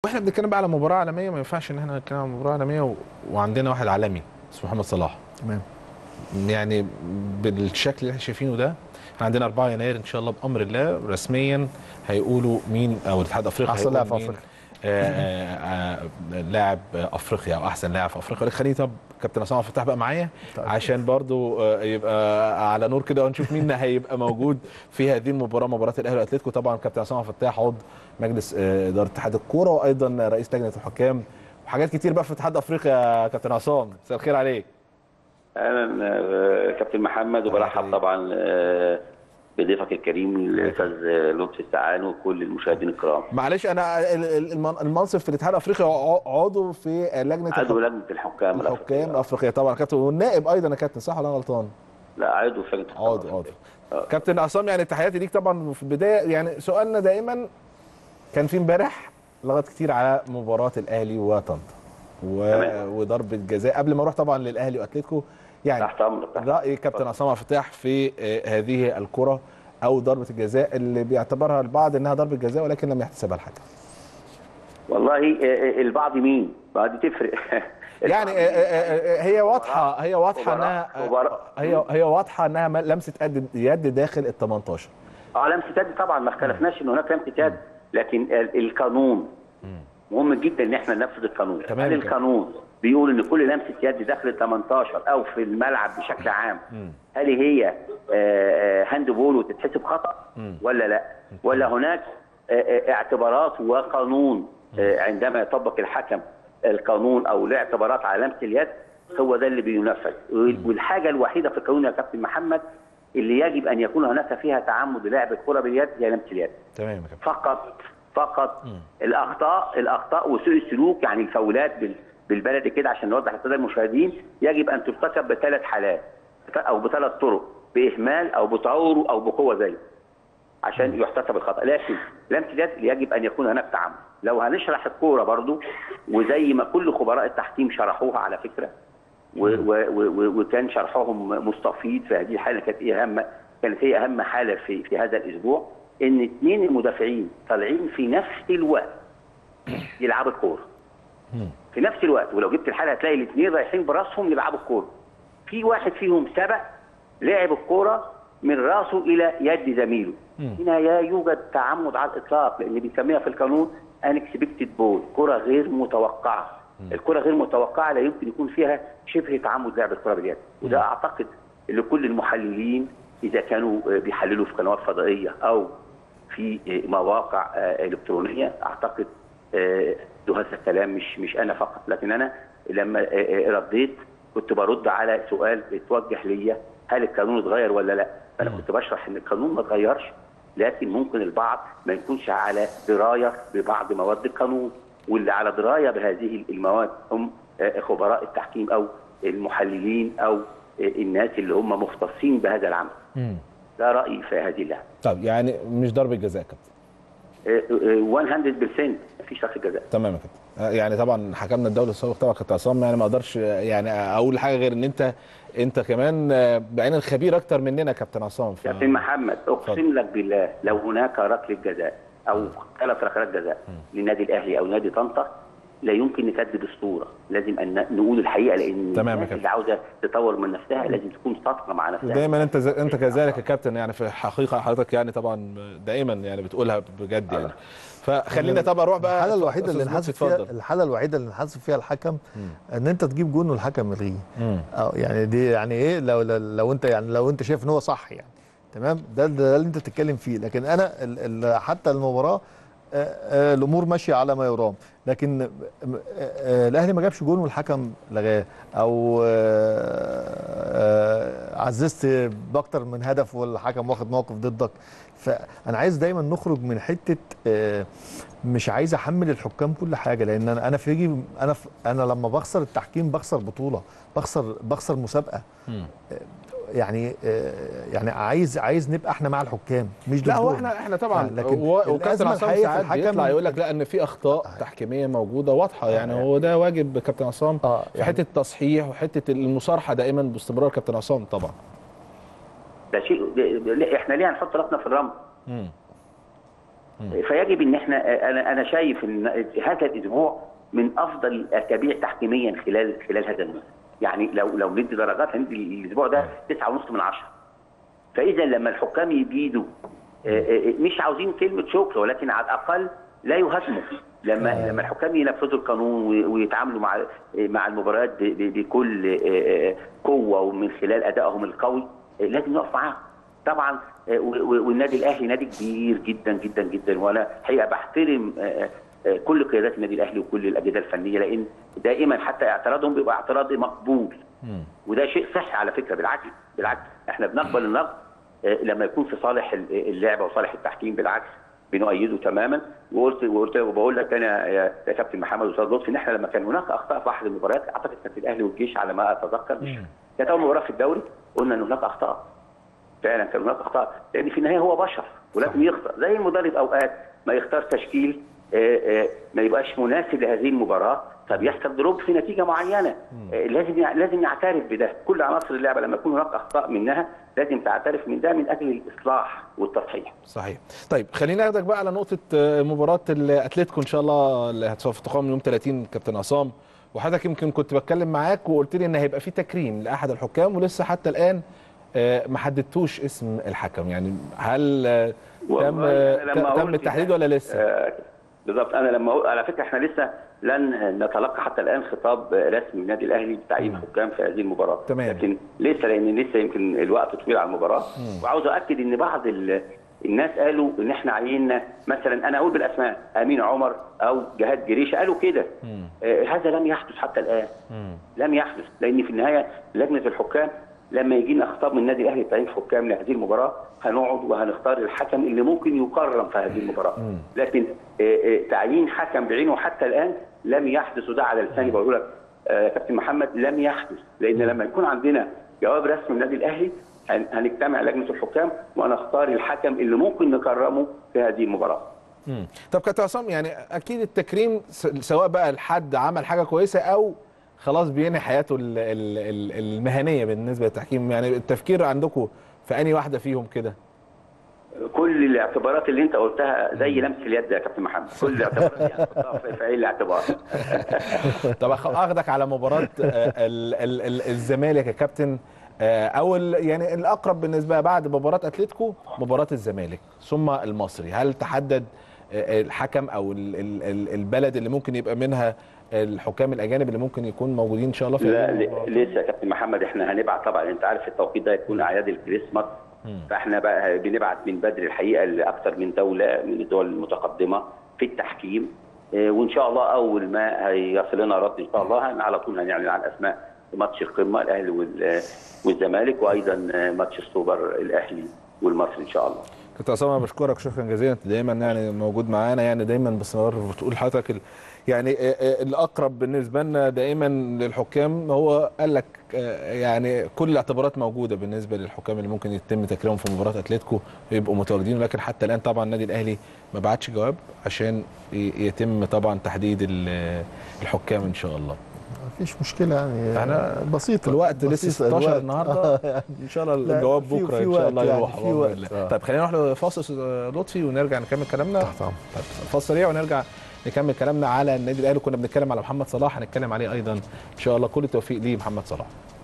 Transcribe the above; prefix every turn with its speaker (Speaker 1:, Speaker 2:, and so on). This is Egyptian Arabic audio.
Speaker 1: واحنا بنتكلم بقى على مباراه عالميه ما ينفعش ان احنا نتكلم على مباراه عالميه و... وعندنا واحد عالمي اسمه محمد صلاح
Speaker 2: تمام
Speaker 1: يعني بالشكل اللي احنا شايفينه ده احنا عندنا 4 يناير ان شاء الله بامر الله رسميا هيقولوا مين او الاتحاد الافريقي
Speaker 2: أحسن
Speaker 1: هيقول
Speaker 2: لاعب في
Speaker 1: مين،
Speaker 2: أفريقيا.
Speaker 1: آه، آه، آه، لاعب افريقيا او احسن لاعب في افريقيا خليني طب كابتن عصام عبد الفتاح بقى معايا
Speaker 2: طيب.
Speaker 1: عشان برضو آه، يبقى على نور كده ونشوف مين هيبقى موجود في هذه المباراه مباراه الاهلي واتلتيكو طبعا كابتن عصام عبد الفتاح عضو مجلس آه، اداره اتحاد الكوره وايضا رئيس لجنه الحكام وحاجات كتير بقى في اتحاد افريقيا يا كابتن عصام مساء الخير عليك
Speaker 3: اهلا آه، كابتن محمد وبرحب طبعا آه، بضيفك الكريم الاستاذ آه، لطفي السعان وكل المشاهدين الكرام
Speaker 1: معلش انا ال- ال- الم- المنصب في الاتحاد الافريقي ع- عضو في لجنه
Speaker 3: عضو
Speaker 1: الحك-
Speaker 3: لجنه الحكام
Speaker 1: الحكام
Speaker 3: الأفريقية.
Speaker 1: الافريقيه طبعا كابتن والنائب ايضا يا كابتن صح ولا انا غلطان؟
Speaker 3: لا عضو في لجنه الحكام
Speaker 1: عضو
Speaker 3: الأفريقية.
Speaker 1: عضو كابتن عصام يعني تحياتي ليك طبعا في البدايه يعني سؤالنا دائما كان في امبارح لغط كتير على مباراه الاهلي وطنطا و...
Speaker 3: تمام.
Speaker 1: وضربه جزاء قبل ما اروح طبعا للاهلي واتلتيكو يعني
Speaker 3: تحت امرك تحت
Speaker 1: راي كابتن عصام عبد الفتاح في آه، هذه الكره او ضربه الجزاء اللي بيعتبرها البعض انها ضربه جزاء ولكن لم يحتسبها الحكم
Speaker 3: والله آه، آه، البعض مين؟ ما دي تفرق
Speaker 1: يعني آه، آه، آه، هي واضحه هي واضحه
Speaker 3: مباراة-
Speaker 1: انها
Speaker 3: مباراة-
Speaker 1: هي هي واضحه انها م- لمسه يد يد داخل ال 18
Speaker 3: اه لمسه يد طبعا ما اختلفناش ان هناك لمسه يد لكن ال- القانون مهم جدا ان احنا ننفذ القانون
Speaker 1: تمام
Speaker 3: هل
Speaker 1: كده.
Speaker 3: القانون بيقول ان كل لمسه يد داخل ال 18 او في الملعب بشكل عام هل هي آه، آه، هاند بول وتتحسب خطا ولا لا ولا هناك آه، آه، اعتبارات وقانون آه، عندما يطبق الحكم القانون او له اعتبارات على لمسه اليد هو ده اللي بينفذ والحاجه الوحيده في القانون يا كابتن محمد اللي يجب ان يكون هناك فيها تعمد لعب الكره باليد هي لمسه اليد
Speaker 1: تمام يا كابتن
Speaker 3: فقط فقط الاخطاء الاخطاء وسوء السلوك يعني الفاولات بال- بالبلدي كده عشان نوضح للساده المشاهدين يجب ان ترتكب بثلاث حالات او بثلاث طرق باهمال او بتعور او بقوه زي عشان يحتسب الخطا لكن لمس اليد يجب ان يكون هناك تعمد لو هنشرح الكوره برضو وزي ما كل خبراء التحكيم شرحوها على فكره و و و وكان شرحهم مستفيض في هذه الحاله كانت ايه اهم كانت هي اهم حاله في في هذا الاسبوع ان اثنين المدافعين طالعين في نفس الوقت يلعبوا الكوره في نفس الوقت ولو جبت الحاله هتلاقي الاثنين رايحين براسهم يلعبوا الكوره في واحد فيهم سبق لعب الكوره من راسه الى يد زميله هنا لا يوجد تعمد على الاطلاق لان بيسميها في القانون انكسبكتد بول كره غير متوقعه الكره غير متوقعه لا يمكن يكون فيها شبه تعمد لعب الكره باليد وده اعتقد ان كل المحللين اذا كانوا آه، بيحللوا في قنوات فضائيه او في آه، مواقع آه، الكترونيه اعتقد آه، ده هذا الكلام مش مش انا فقط لكن انا لما آه، آه، رديت كنت برد على سؤال اتوجه ليا هل القانون اتغير ولا لا؟ فانا كنت بشرح ان القانون ما اتغيرش لكن ممكن البعض ما يكونش على درايه ببعض مواد القانون واللي على درايه بهذه المواد هم آه، خبراء التحكيم او المحللين او آه، الناس اللي هم مختصين بهذا العمل. ده رايي في هذه اللعبه.
Speaker 1: طب يعني مش ضربه جزاء يا كابتن
Speaker 3: آه، آه، 100% مفيش ركله جزاء.
Speaker 1: تمام يا كابتن آه، يعني طبعا حكمنا الدوري السابق طبعا كابتن عصام يعني ما اقدرش آه، يعني اقول حاجه غير ان انت انت كمان آه، بعين الخبير اكتر مننا يا كابتن عصام ف...
Speaker 3: كابتن محمد اقسم لك بالله لو هناك ركله جزاء او ثلاث ركلات جزاء للنادي الاهلي او نادي طنطا لا يمكن نكذب الصوره لازم ان نقول الحقيقه لان
Speaker 1: تمام يا
Speaker 3: الناس
Speaker 1: كابتن.
Speaker 3: اللي عاوزه تطور من نفسها لازم تكون صادقه مع نفسها
Speaker 1: دايما انت ز... انت كذلك يا كابتن يعني في حقيقه حضرتك يعني طبعا دائما يعني بتقولها بجد يعني فخلينا طبعا اروح بقى
Speaker 2: الحاله الوحيده اللي
Speaker 1: أستاذ
Speaker 2: انحسب
Speaker 1: لطفي،
Speaker 2: فيها
Speaker 1: اتفضل.
Speaker 2: الحاله الوحيده اللي انحسب فيها الحكم ان انت تجيب جون والحكم يلغيه
Speaker 1: مم.
Speaker 2: اه يعني دي يعني ايه لو لو, لو انت يعني لو انت شايف ان هو صح يعني تمام ده ده اللي انت بتتكلم فيه لكن انا ال ال حتى المباراه آه، آه، الامور ماشيه على ما يرام لكن آه، آه، الاهلي ما جابش جون والحكم لغاه او آه، آه، عززت باكتر من هدف والحكم واخد موقف ضدك فانا عايز دايما نخرج من حته آه، مش عايز احمل الحكام كل حاجه لان انا انا في انا في انا لما بخسر التحكيم بخسر بطوله بخسر بخسر مسابقه
Speaker 1: مم.
Speaker 2: يعني آه، يعني عايز عايز نبقى احنا مع الحكام مش
Speaker 1: لا هو
Speaker 2: ضدهم.
Speaker 1: احنا احنا طبعا
Speaker 2: آه، لكن
Speaker 1: و- وكابتن
Speaker 2: الأزمة
Speaker 1: عصام
Speaker 2: الحقيقية في
Speaker 1: ساعات
Speaker 2: الحكم-
Speaker 1: بيطلع يقول لك لا ان في اخطاء تحكيميه موجوده واضحه يعني هو ده واجب كابتن عصام
Speaker 2: آه،
Speaker 1: في
Speaker 2: يعني-
Speaker 1: حته التصحيح وحته المصارحه دائما باستمرار كابتن عصام طبعا
Speaker 3: ده شيء ده- ده- احنا ليه هنحط راسنا في الرمل؟
Speaker 1: مم.
Speaker 3: فيجب ان احنا انا انا شايف ان هذا الاسبوع من افضل الاسابيع تحكيميا خلال خلال هذا الموسم يعني لو لو ندي درجات هندي الاسبوع ده 9.5 من 10 فاذا لما الحكام يجيدوا آه، آه، مش عاوزين كلمه شكر ولكن على الاقل لا يهاجموا لما لما الحكام ينفذوا القانون وي- ويتعاملوا مع آه، مع المباريات ب- ب- بكل آه، آه، قوه ومن خلال ادائهم القوي آه، لازم نقف معاهم طبعا آه، و- و- والنادي الاهلي نادي كبير جدا جدا جدا وانا حقيقه بحترم آه، آه، كل قيادات النادي الاهلي وكل الاجهزه الفنيه لان دائما حتى اعتراضهم بيبقى اعتراض مقبول وده شيء صحي على فكره بالعكس بالعكس احنا بنقبل النقد آه، لما يكون في صالح ال- اللعبه وصالح التحكيم بالعكس بنؤيده تماما وقلت وقلت وبقول لك انا يا يا كابتن محمد واستاذ لطفي ان احنا لما كان هناك اخطاء في احد المباريات اعتقد كانت الاهلي والجيش على ما اتذكر مش كانت اول مباراه في الدوري قلنا ان هناك اخطاء فعلا كان هناك اخطاء لان في النهايه هو بشر ولازم يخطا زي المدرب اوقات ما يختار تشكيل آه، آه، ما يبقاش مناسب لهذه المباراه فبيحصل دروب في نتيجه معينه آه، لازم يع- لازم يعترف بده كل عناصر اللعبه لما يكون هناك اخطاء منها لازم تعترف من ده من اجل الاصلاح والتصحيح
Speaker 1: صحيح طيب خلينا ناخدك بقى على نقطه آه، مباراه الاتليتيكو ان شاء الله اللي هتسوف تقام يوم 30 كابتن عصام وحضرتك يمكن كنت بتكلم معاك وقلت لي ان هيبقى في تكريم لاحد الحكام ولسه حتى الان آه، ما حددتوش اسم الحكم يعني هل آه، تم
Speaker 3: والله أنا لما
Speaker 1: تم
Speaker 3: أقول
Speaker 1: التحديد
Speaker 3: كده،
Speaker 1: ولا لسه؟
Speaker 3: آه، بالظبط انا لما أقول على فكره احنا لسه لن نتلقى حتى الان خطاب رسمي من النادي الاهلي بتعيين حكام في هذه المباراه
Speaker 1: تمام.
Speaker 3: لكن لسه لان لسه يمكن الوقت طويل على المباراه وعاوز اكد ان بعض ال- الناس قالوا ان احنا عيننا مثلا انا اقول بالاسماء امين عمر او جهاد جريشه قالوا كده آه هذا لم يحدث حتى الان لم يحدث لان في النهايه لجنه الحكام لما يجي لنا خطاب من النادي الاهلي تعيين حكام لهذه المباراه هنقعد وهنختار الحكم اللي ممكن يكرم في هذه المباراه لكن آه، آه، تعيين حكم بعينه حتى الان لم يحدث وده على لساني بقول لك آه، يا كابتن محمد لم يحدث لان لما يكون عندنا جواب رسمي من النادي الاهلي هن- هنجتمع لجنه الحكام ونختار الحكم اللي ممكن نكرمه في هذه المباراه
Speaker 1: مم. طب كابتن عصام يعني اكيد التكريم س- سواء بقى الحد عمل حاجه كويسه او خلاص بينهي حياته ال- ال- ال- المهنيه بالنسبه للتحكيم يعني التفكير عندكم في انهي واحده فيهم كده
Speaker 3: كل الاعتبارات اللي انت قلتها زي لمس اليد يا كابتن محمد كل الاعتبارات دي هنحطها في في عين الاعتبار
Speaker 1: طب أخ- اخدك على مباراه آه، ال- ال- ال- الزمالك يا كابتن آه، او ال- يعني الاقرب بالنسبه بعد مباراه اتلتيكو مباراه الزمالك ثم المصري هل تحدد آه، الحكم او ال- ال- ال- البلد اللي ممكن يبقى منها الحكام الاجانب اللي ممكن يكون موجودين ان شاء الله في
Speaker 3: لا
Speaker 1: هذه
Speaker 3: ل-
Speaker 1: المباراة؟
Speaker 3: لسه يا كابتن محمد احنا هنبعت طبعا انت عارف التوقيت ده يكون اعياد الكريسماس فاحنا بقى بنبعت من بدري الحقيقه لاكثر من دوله من الدول المتقدمه في التحكيم اه، وان شاء الله اول ما هيصل لنا رد ان شاء الله هن- على طول هنعلن عن اسماء ماتش القمه الاهلي وال- والزمالك وايضا اه، ماتش السوبر الاهلي والمصري ان شاء الله
Speaker 1: كابتن عصام انا بشكرك شكرا جزيلا انت دايما يعني موجود معانا يعني دايما باستمرار بتقول لحضرتك ال- يعني آه، آه، الاقرب بالنسبه لنا دائما للحكام هو قال لك آه، يعني كل الاعتبارات موجوده بالنسبه للحكام اللي ممكن يتم تكريمهم في مباراه اتلتيكو يبقوا متواجدين ولكن حتى الان طبعا النادي الاهلي ما بعتش جواب عشان ي- يتم طبعا تحديد ال- الحكام ان شاء الله
Speaker 2: مفيش مشكله يعني
Speaker 1: احنا
Speaker 2: بسيطه
Speaker 1: الوقت لسه
Speaker 2: بسيطة
Speaker 1: 16
Speaker 2: الوقت.
Speaker 1: النهارده
Speaker 2: آه، يعني
Speaker 1: ان شاء الله
Speaker 2: لا،
Speaker 1: الجواب
Speaker 2: في-
Speaker 1: بكره
Speaker 2: في
Speaker 1: ان شاء
Speaker 2: وقت
Speaker 1: الله
Speaker 2: يعني،
Speaker 1: يروح
Speaker 2: في
Speaker 1: بإذن
Speaker 2: وقت.
Speaker 1: الله.
Speaker 2: آه.
Speaker 1: طيب خلينا نروح لفاصل أستاذ لطفي ونرجع نكمل كلامنا
Speaker 2: تحت أمرك.
Speaker 1: طيب فاصل سريع ونرجع نكمل كلامنا على النادي الاهلي كنا بنتكلم على محمد صلاح هنتكلم عليه ايضا ان شاء الله كل التوفيق ليه محمد صلاح